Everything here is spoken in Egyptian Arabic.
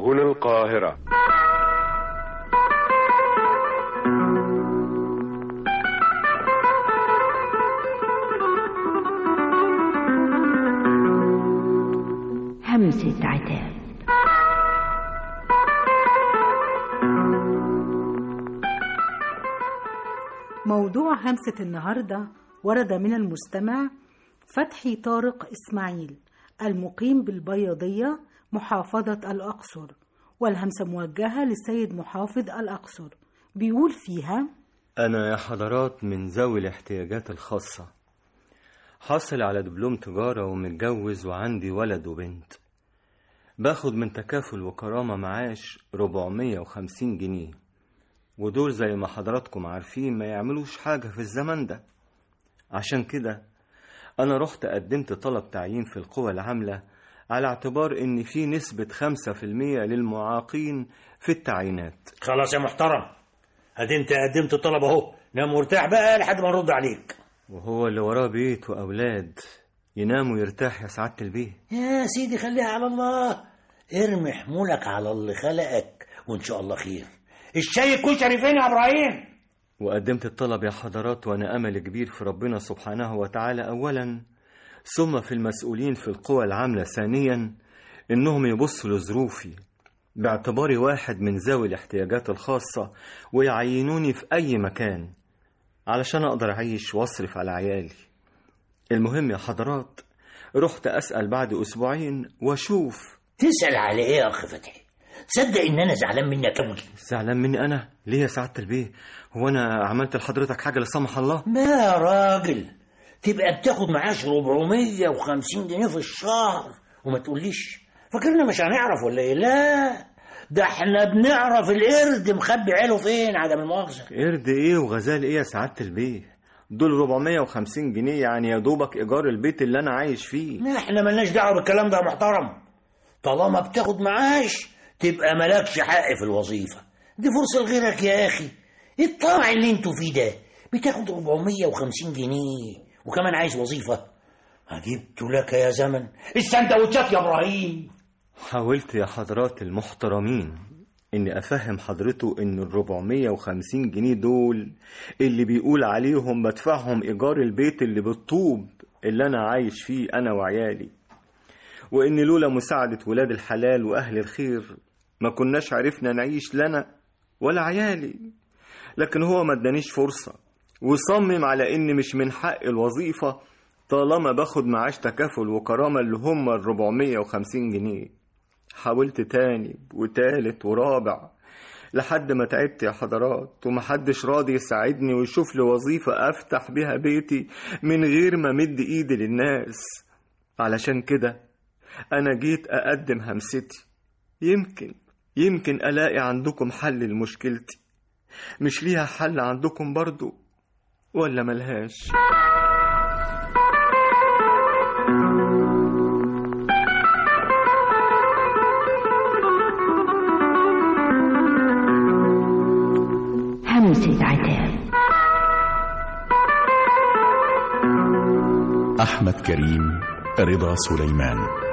هنا القاهرة همسة عتاب موضوع همسة النهاردة ورد من المستمع فتحي طارق إسماعيل المقيم بالبياضية محافظة الأقصر والهمسة موجهة للسيد محافظ الأقصر بيقول فيها أنا يا حضرات من ذوي الاحتياجات الخاصة حاصل على دبلوم تجارة ومتجوز وعندي ولد وبنت باخد من تكافل وكرامة معاش 450 جنيه ودول زي ما حضراتكم عارفين ما يعملوش حاجة في الزمن ده عشان كده أنا رحت قدمت طلب تعيين في القوى العاملة على اعتبار إن في نسبة 5% للمعاقين في التعيينات خلاص يا محترم ادي انت قدمت طلب اهو نام مرتاح بقى لحد ما نرد عليك وهو اللي وراه بيت وأولاد ينام ويرتاح يا سعادة البيه يا سيدي خليها على الله ارمي حمولك على اللي خلقك وان شاء الله خير الشاي الكشري فين يا ابراهيم وقدمت الطلب يا حضرات وأنا أمل كبير في ربنا سبحانه وتعالى أولا ثم في المسؤولين في القوى العاملة ثانيا إنهم يبصوا لظروفي باعتباري واحد من ذوي الاحتياجات الخاصة ويعينوني في أي مكان علشان أقدر أعيش وأصرف على عيالي المهم يا حضرات رحت أسأل بعد أسبوعين وأشوف تسأل على ايه يا اخ فتحي تصدق ان انا زعلان منك قوي زعلان مني أنا ليه يا سعادة البيه هو أنا عملت لحضرتك حاجة لا سمح الله ما يا راجل تبقى بتاخد معاش 450 جنيه في الشهر وما تقوليش فاكرنا مش هنعرف ولا ايه لا ده احنا بنعرف القرد مخبي عيله فين عدم المؤاخذه قرد ايه وغزال ايه يا سعادة البيه دول 450 جنيه يعني يا دوبك ايجار البيت اللي انا عايش فيه لا احنا ملناش دعوه بالكلام ده يا محترم طالما بتاخد معاش تبقى مالكش حق في الوظيفه دي فرصه لغيرك يا اخي ايه الطمع اللي انتوا فيه ده بتاخد 450 جنيه وكمان عايز وظيفه جبت لك يا زمن السندوتشات يا ابراهيم حاولت يا حضرات المحترمين اني افهم حضرته ان ال 450 جنيه دول اللي بيقول عليهم بدفعهم ايجار البيت اللي بالطوب اللي انا عايش فيه انا وعيالي وان لولا مساعدة ولاد الحلال واهل الخير ما كناش عرفنا نعيش لنا ولا عيالي لكن هو ما ادانيش فرصة وصمم على ان مش من حق الوظيفة طالما باخد معاش تكافل وكرامة اللي هم ال 450 جنيه حاولت تاني وتالت ورابع لحد ما تعبت يا حضرات ومحدش راضي يساعدني ويشوف لي وظيفة أفتح بيها بيتي من غير ما مد إيدي للناس علشان كده أنا جيت أقدم همستي يمكن يمكن ألاقي عندكم حل لمشكلتي مش ليها حل عندكم برضو ولا ملهاش همسة عتاب أحمد كريم رضا سليمان